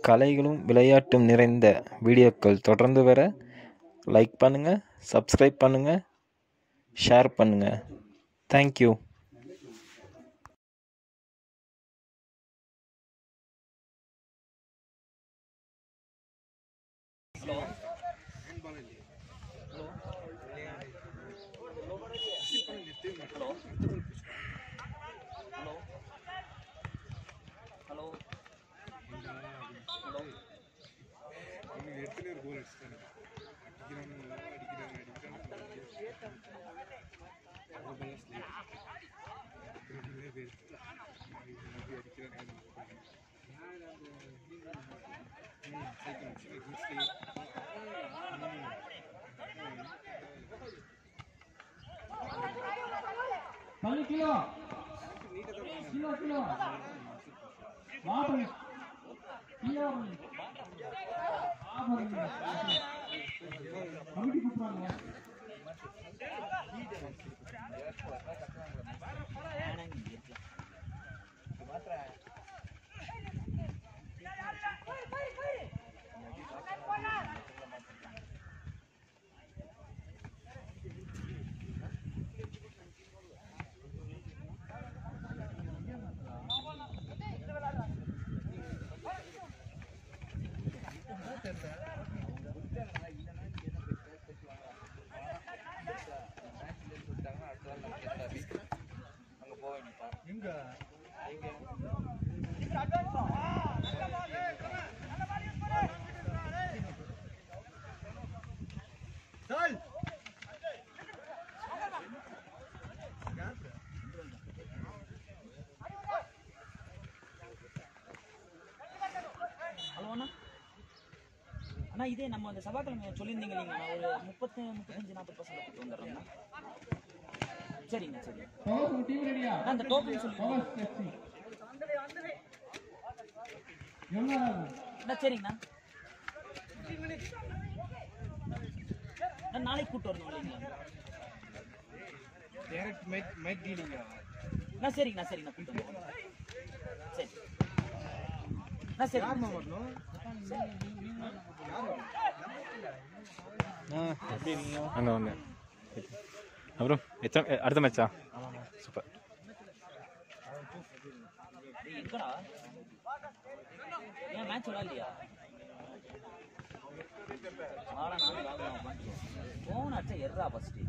கலைகளும் விளையாட்டும் நிறைந்த வீடியோக்கள் தொடர்ந்து வர லைக் பண்ணுங்கள் சப்ஸ்கிரைப் பண்ணுங்கள் ஷேர் பண்ணுங்கள் தேங்க்யூ ஹலோ ஹலோ பள்ளி கிலோ கிலோ கிலோ மாபலி கிலோ ஆபரணி கமிட்டி கூப்பிடுறாங்க ஹலோ அண்ணா அண்ணா இதே நம்ம அந்த செவ்வாய்க்கிழமை சொல்லியிருந்தீங்க இல்லைங்களா ஒரு முப்பத்து முப்பத்தஞ்சு நாற்பது பர்சன்ட் கொடுத்து வந்துடுறோம்ண்ணா சரிங்க சரி பவர் டீம் ரெடியா அண்ணா இந்த டோக்கன் சொல்லி பவர் எஃப்சி எவ்வளோ அண்ணா சரிங்கண்ணா அண்ணா நாளைக்கு கூட்டு வரணும் இல்லைங்களா டைரக்ட் மைக் மைக் டீலிங்கா அண்ணா சரிங்கண்ணா சரிங்கண்ணா கூட்டு வரணும் சரி அண்ணா சரி வரணும் எப்படி இருக்கீங்க அங்கே வாங்க அப்புறம் எத்தனை அடுத்த மேட்சா சூப்பர் ஏய், எங்கடா ஏன் மேட்ச் விளாட்லையா வாடா நானும் விளாடலாம் ஃபோன் அடிச்சா எர்றா first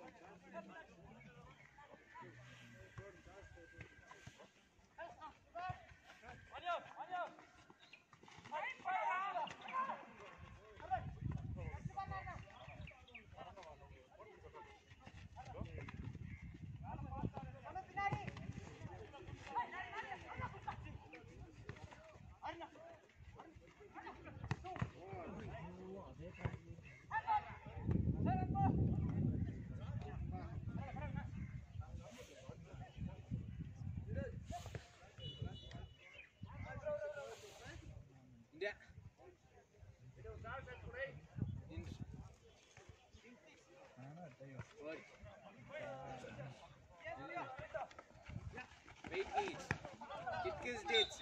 Wait, wait. It kills dates.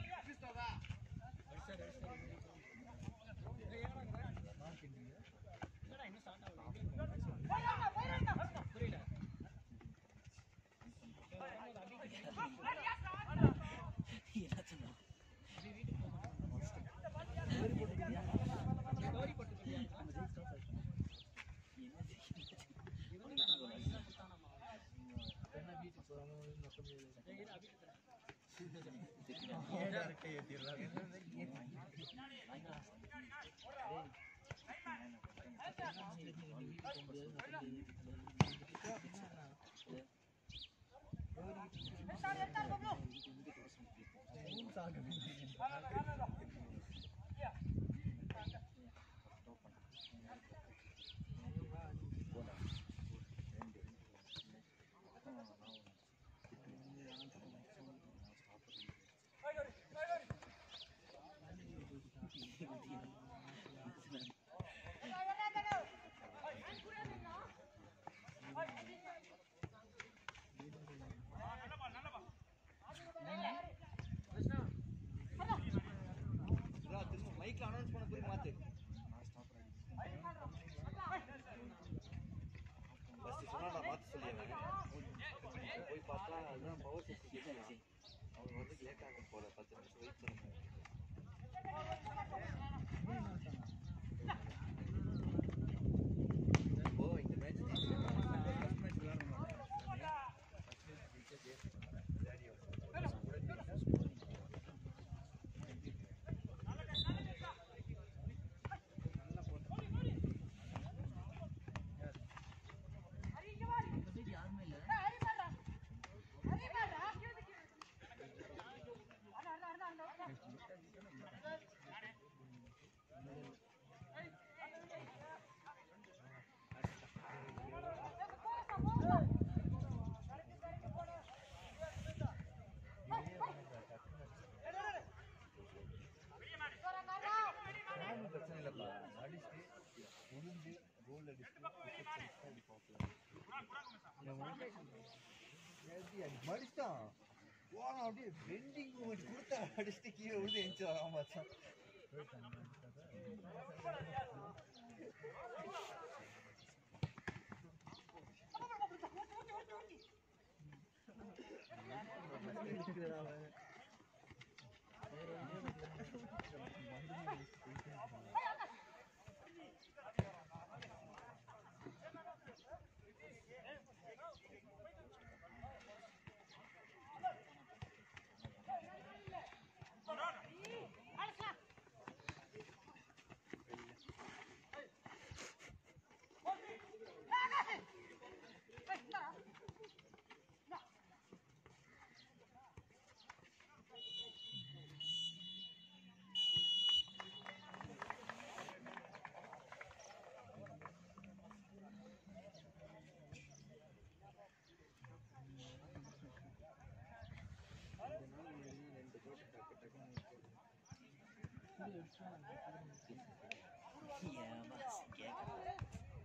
மைக்ல அனௌன்ஸ் பண்ண போய் மாத்து ஃபர்ஸ்ட் சொன்னா நான் மாத்த சொல்லிடுறேன் போய் பார்த்தா அதுதான் பவர் சிஸ்டம் அவங்க வந்து லேட் ஆகும் போல பத்து நிமிஷம் வெயிட் பண்ணுங்க ஓ இந்த மேட்ச் ஃபர்ஸ்ட் மேட்ச் விளையாடணும் பிரச்சனை இல்லைப்பா அடிச்சுட்டு உளுந்து கோல் அடிச்சுட்டு மடிச்சிட்டான் போனா அப்படியே பெண்டிங் மூமெண்ட் கொடுத்தா அடிச்சுட்டு கீழே விழுந்து எஞ்சி வராம மச்சான்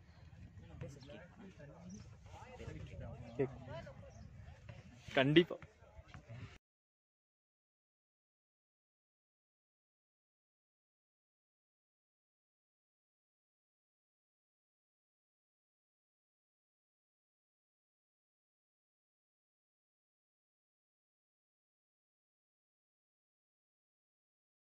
கண்டிப்பாக